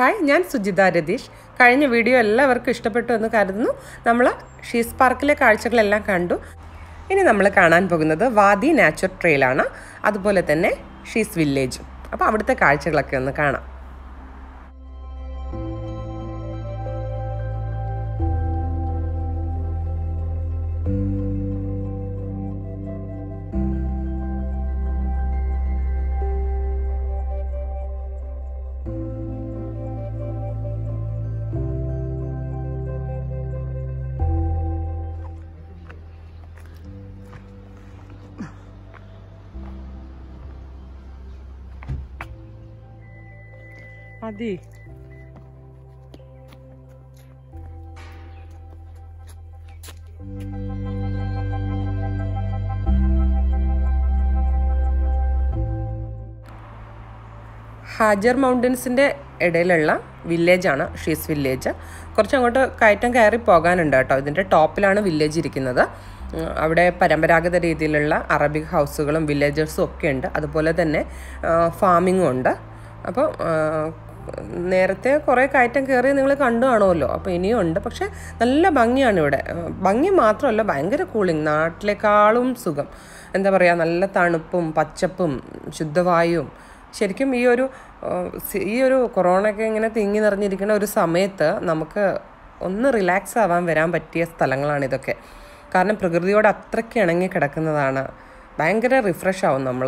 Hi ഞാൻ സുജിത രതീഷ് കഴിഞ്ഞ video എല്ലാവർക്കും ഇഷ്ടപ്പെട്ടു എന്ന് കരുതുന്നു നമ്മൾ ഷീസ് പാർക്കിലെ കാഴ്ചകളെല്ലാം കണ്ടു ഇനി നമ്മൾ കാണാൻ പോകുന്നത് വാദി നാച്ചുർ ട്രെയിലാണ് അതുപോലെ തന്നെ ഷീസ് വില്ലേജും അപ്പോൾ അവിടുത്തെ കാഴ്ചകളൊക്കെ ഒന്ന് കാണാം മതി ഹാജർ മൗണ്ടൻസിൻ്റെ ഇടയിലുള്ള വില്ലേജാണ് ഷീസ് വില്ലേജ് കുറച്ച് അങ്ങോട്ട് കയറ്റം കയറി പോകാനുണ്ട് കേട്ടോ ഇതിൻ്റെ ടോപ്പിലാണ് വില്ലേജ് ഇരിക്കുന്നത് ഉം, അവിടെ പരമ്പരാഗത രീതിയിലുള്ള അറബിക് ഹൗസുകളും വില്ലേജേഴ്സും ഒക്കെ ഉണ്ട് അതുപോലെ തന്നെ ഫാമിങ്ങും ഉണ്ട് അപ്പോൾ നേരത്തെ കുറേ കയറ്റം കയറി നിങ്ങൾ കണ്ടു കാണുമല്ലോ അപ്പോൾ ഇനിയും ഉണ്ട് പക്ഷേ നല്ല ഭംഗിയാണ് ഇവിടെ ആ, ഭംഗി മാത്രമല്ല ഭയങ്കര കൂളിങ് നാട്ടിലേക്കാളും സുഖം എന്താ പറയുക നല്ല തണുപ്പും പച്ചപ്പും ശുദ്ധവായുവും ശരിക്കും ഈ ഒരു ആ, സി- ഈ ഒരു കൊറോണയൊക്കെ ഇങ്ങനെ തിങ്ങി നിറഞ്ഞിരിക്കുന്ന ഒരു സമയത്ത് നമുക്ക് ഒന്ന് റിലാക്സ് ആവാൻ വരാൻ പറ്റിയ സ്ഥലങ്ങളാണ് ഇതൊക്കെ കാരണം പ്രകൃതിയോട് അത്രയ്ക്ക് ഇണങ്ങി കിടക്കുന്നതാണ് ഭയങ്കര റിഫ്രഷ് ആവും നമ്മൾ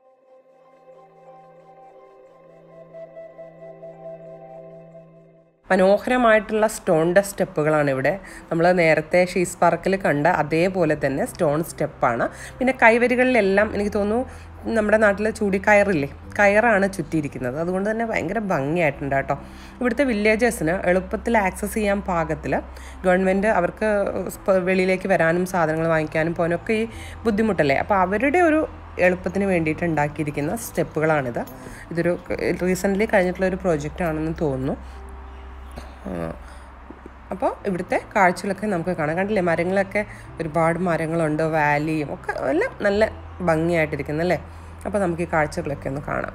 മനോഹരമായിട്ടുള്ള സ്റ്റോണിൻ്റെ സ്റ്റെപ്പുകളാണ് ഇവിടെ നമ്മൾ നേരത്തെ ഷീസ് പാർക്കിൽ കണ്ട അതേപോലെ തന്നെ സ്റ്റോൺ സ്റ്റെപ്പാണ് പിന്നെ കൈവരികളിലെല്ലാം എനിക്ക് തോന്നുന്നു നമ്മുടെ നാട്ടിൽ ചൂടിക്കയറില്ലേ കയറാണ് ചുറ്റിയിരിക്കുന്നത് അതുകൊണ്ട് തന്നെ ഭയങ്കര ഭംഗിയായിട്ടുണ്ട് കേട്ടോ ഇവിടുത്തെ വില്ലേജേഴ്സിന് എളുപ്പത്തിൽ ആക്സസ് ചെയ്യാൻ പാകത്തിൽ ഗവൺമെൻറ് അവർക്ക് സ്പ- വെളിയിലേക്ക് വരാനും സാധനങ്ങൾ വാങ്ങിക്കാനും പോകാനൊക്കെ ഈ ബുദ്ധിമുട്ടല്ലേ അപ്പോൾ അവരുടെ ഒരു എളുപ്പത്തിന് വേണ്ടിയിട്ട് ഉണ്ടാക്കിയിരിക്കുന്ന സ്റ്റെപ്പുകളാണിത് ഇതൊരു റീസെൻ്റ്ലി കഴിഞ്ഞിട്ടുള്ള ഒരു പ്രോജക്റ്റ് ആണെന്ന് തോന്നുന്നു അപ്പോൾ ഇവിടുത്തെ കാഴ്ചകളൊക്കെ നമുക്ക് കാണാം കണ്ടില്ലേ മരങ്ങളൊക്കെ ഒരുപാട് മരങ്ങളുണ്ട് വാലിയും ഒക്കെ എല്ലാം നല്ല ഭംഗിയായിട്ടിരിക്കുന്നു അല്ലേ അപ്പോൾ നമുക്ക് ഈ കാഴ്ചകളൊക്കെ ഒന്ന് കാണാം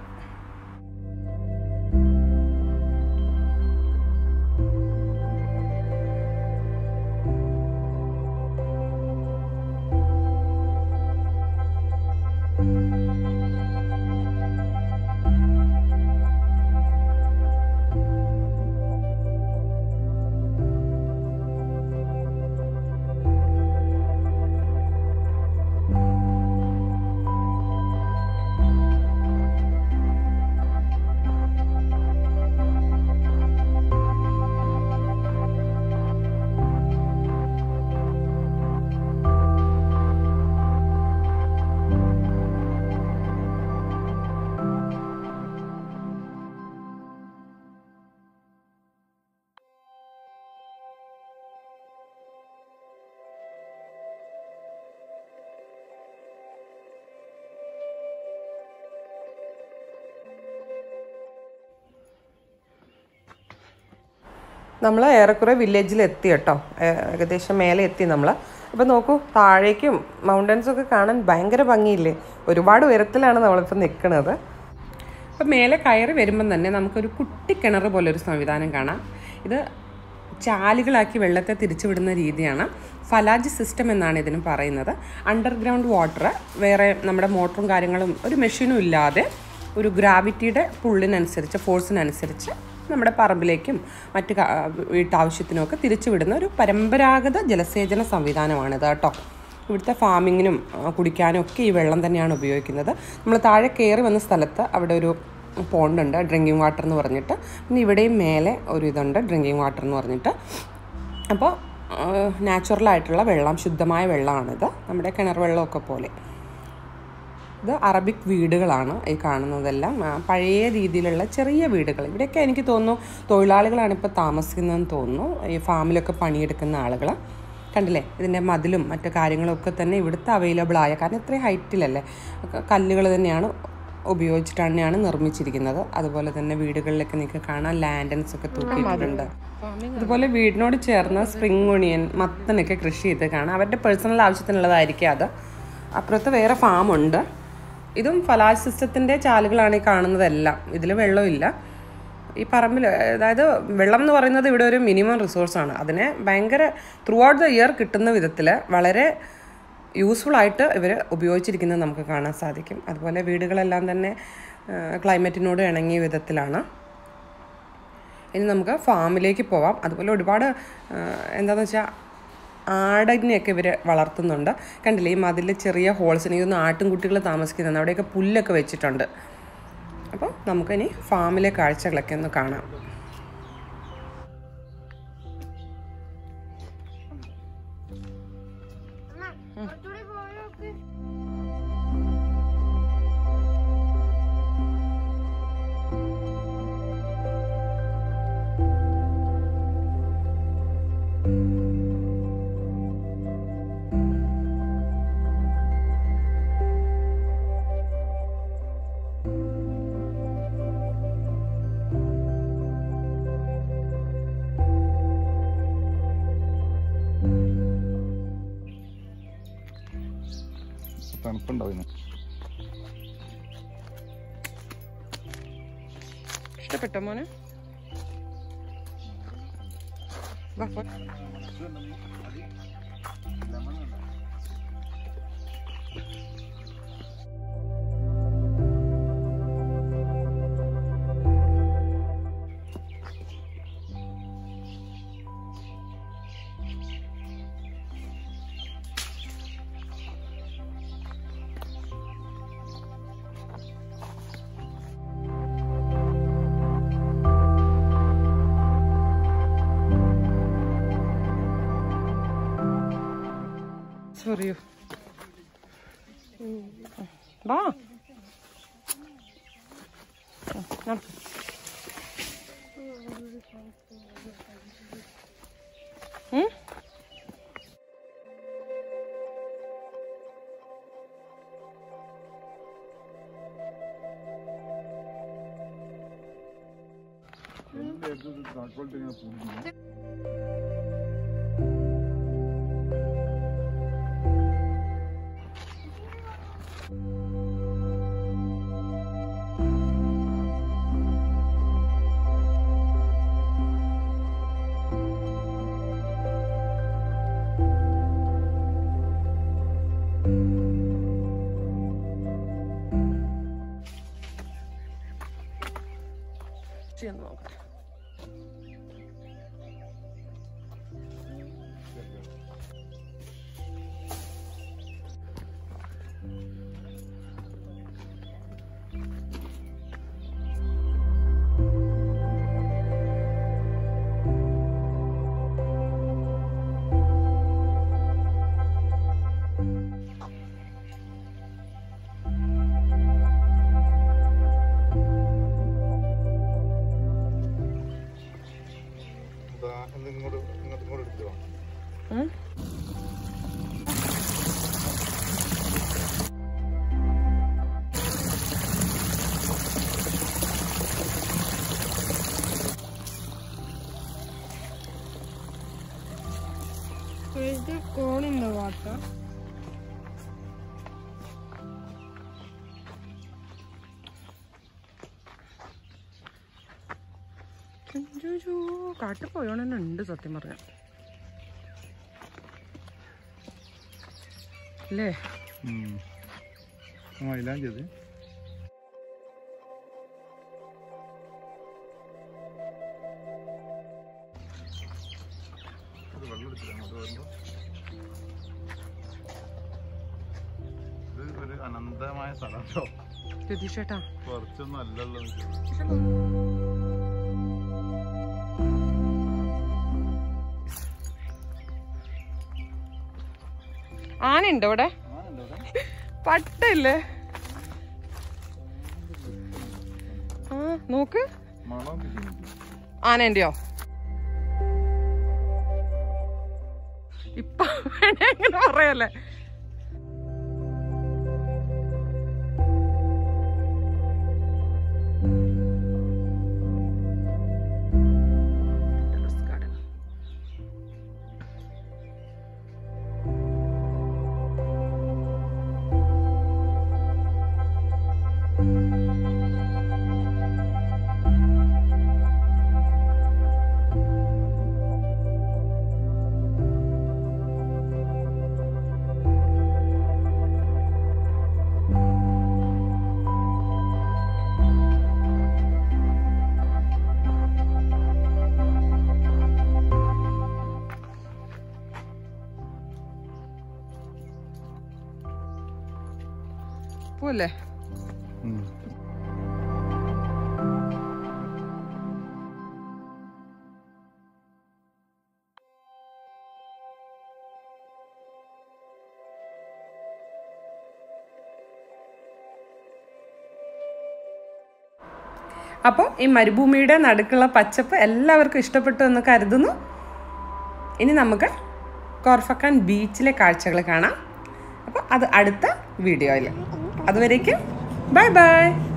നമ്മൾ ഏറെക്കുറെ വില്ലേജിൽ എത്തി കേട്ടോ ഏ- ഏകദേശം മേലെ എത്തി നമ്മൾ അപ്പോൾ നോക്കൂ താഴേക്കും മൗണ്ടൻസും ഒക്കെ കാണാൻ ഭയങ്കര ഭംഗിയില്ലേ ഒരുപാട് ഉയരത്തിലാണ് നമ്മളിപ്പോൾ നിൽക്കുന്നത് അപ്പം മേലെ കയറി വരുമ്പം തന്നെ നമുക്കൊരു കുട്ടി കിണർ പോലെ ഒരു സംവിധാനം കാണാം ഇത് ചാലുകളാക്കി വെള്ളത്തെ തിരിച്ചുവിടുന്ന രീതിയാണ് ഫലാജ് സിസ്റ്റം എന്നാണ് ഇതിന് പറയുന്നത് അണ്ടർഗ്രൗണ്ട് വാട്ടർ വേറെ നമ്മുടെ മോട്ടറും കാര്യങ്ങളും ഒരു മെഷീനും ഇല്ലാതെ ഒരു ഗ്രാവിറ്റിയുടെ പുള്ളിനനുസരിച്ച് ഫോഴ്സിനനുസരിച്ച് നമ്മുടെ പറമ്പിലേക്കും മറ്റ് കാ- വീട്ടാവശ്യത്തിനും ഒക്കെ തിരിച്ചുവിടുന്ന ഒരു പരമ്പരാഗത ജലസേചന സംവിധാനമാണിത് കേട്ടോ ഇവിടുത്തെ ഫാമിങ്ങിനും ആ, കുടിക്കാനും ഒക്കെ ഈ വെള്ളം തന്നെയാണ് ഉപയോഗിക്കുന്നത് നമ്മൾ താഴെ കയറി വന്ന സ്ഥലത്ത് അവിടെ ഒരു പോണ്ടുണ്ട് ഡ്രിങ്കിങ് വാട്ടർ എന്ന് പറഞ്ഞിട്ട് പിന്നെ ഇവിടെയും മേലെ ഒരു ഇതുണ്ട് ഡ്രിങ്കിങ് വാട്ടർ എന്ന് പറഞ്ഞിട്ട് അപ്പോൾ നാച്ചുറലായിട്ടുള്ള വെള്ളം ശുദ്ധമായ വെള്ളമാണിത് നമ്മുടെ കിണർ വെള്ളമൊക്കെ പോലെ ഇത് അറബിക് വീടുകളാണ് ഈ കാണുന്നതെല്ലാം ആ, പഴയ രീതിയിലുള്ള ചെറിയ വീടുകൾ ഇവിടെയൊക്കെ എനിക്ക് തോന്നുന്നു തൊഴിലാളികളാണ് ഇപ്പോൾ താമസിക്കുന്നതെന്ന് തോന്നുന്നു ഈ ഫാമിലൊക്കെ പണിയെടുക്കുന്ന ആളുകൾ കണ്ടില്ലേ ഇതിൻ്റെ മതിലും മറ്റു കാര്യങ്ങളൊക്കെ തന്നെ ഇവിടുത്തെ അവൈലബിൾ ആയ കാരണം ഇത്രയും ഹൈറ്റിലല്ലേ കല്ലുകൾ തന്നെയാണ് ഉപയോഗിച്ചിട്ട് തന്നെയാണ് നിർമ്മിച്ചിരിക്കുന്നത് അതുപോലെ തന്നെ വീടുകളിലൊക്കെ നിങ്ങൾക്ക് കാണാം ലാൻഡൻസ് ഒക്കെ തൂക്കിയിട്ടുണ്ട് അതുപോലെ വീടിനോട് ചേർന്ന് സ്പ്രിംഗ് ഒണിയൻ മത്തനൊക്കെ കൃഷി ചെയ്ത് കാണാം അവരുടെ പേഴ്സണൽ ആവശ്യത്തിനുള്ളതായിരിക്കും അത് അപ്പുറത്ത് വേറെ ഫാമുണ്ട് ഇതും ഫലാജ് സിസ്റ്റത്തിൻ്റെ ചാലുകളാണ് ഈ കാണുന്നതെല്ലാം ഇതിൽ വെള്ളമില്ല ഈ പറമ്പിൽ അതായത് വെള്ളം എന്ന് പറയുന്നത് ഇവിടെ ഒരു മിനിമം റിസോഴ്സാണ് അതിനെ ഭയങ്കര ത്രൂ ഔട്ട് ദ ഇയർ കിട്ടുന്ന വിധത്തിൽ വളരെ യൂസ്ഫുൾ ആയിട്ട് ഇവർ ഉപയോഗിച്ചിരിക്കുന്നത് നമുക്ക് കാണാൻ സാധിക്കും അതുപോലെ വീടുകളെല്ലാം തന്നെ ക്ലൈമറ്റിനോട് ഇണങ്ങിയ വിധത്തിലാണ് ഇനി നമുക്ക് ഫാമിലേക്ക് പോവാം അതുപോലെ ഒരുപാട് ആ, എന്താണെന്ന് വെച്ചാൽ ആടിനെയൊക്കെ ഇവർ വളർത്തുന്നുണ്ട് കണ്ടില്ലേ ഈ മതിൽ ചെറിയ ഹോൾസിന് ഇതൊന്നും ആട്ടിൻകുട്ടികൾ താമസിക്കുന്നതാണ് അവിടെയൊക്കെ പുല്ലൊക്കെ വെച്ചിട്ടുണ്ട് അപ്പോൾ നമുക്കിനി ഫാമിലെ കാഴ്ചകളൊക്കെ ഒന്ന് കാണാം കുറച്ചുകൂടി പോയോക്ക് തണുപ്പുണ്ടാവും ഇതിന്. ഇഷ്ടപ്പെട്ടോ മോനെ വാ, പോ. ചെറിയോ വാ നടക്ക്. ഉം? ചെന്ന് നോക്കട്ടെ ഇതാ, ഇത് ഇങ്ങോട്ട് ഇങ്ങോട്ട് ഇങ്ങോട്ട് എടുത്തോ ഉം? There's the corn in the water. ചുഞ്ചുചു. കാട്ടിൽ പോയോണെന്നെ ഉണ്ട് സത്യം പറഞ്ഞ അല്ലേ മൈലാഞ്ചി അത് ഇത് വെള്ളം എടുത്തില്ല അങ്ങോട്ട് വരുമ്പോ ഇത് ഒരു അനന്തമായ സ്ഥലം കേട്ടോ രതീഷേട്ടാ കുറച്ചൊന്നും അല്ലല്ലോ ആനയുണ്ടോ ഇവിടെ പട്ടില്ലേ ആ നോക്ക് മണം കിട്ടുന്നില്ല ആനേന്റെയോ ഇപ്പൊ വേണേ ഇങ്ങനെ പറയല്ലേ പോലെ അപ്പോൾ ഈ മരുഭൂമിയുടെ നടുക്കുള്ള പച്ചപ്പ് എല്ലാവർക്കും ഇഷ്ടപ്പെട്ടു എന്ന് കരുതുന്നു ഇനി നമുക്ക് കോർഫക്കാൻ ബീച്ചിലെ കാഴ്ചകൾ കാണാം അപ്പോൾ അത് അടുത്ത വീഡിയോയിൽ അതുവരേക്കും ബൈ ബൈ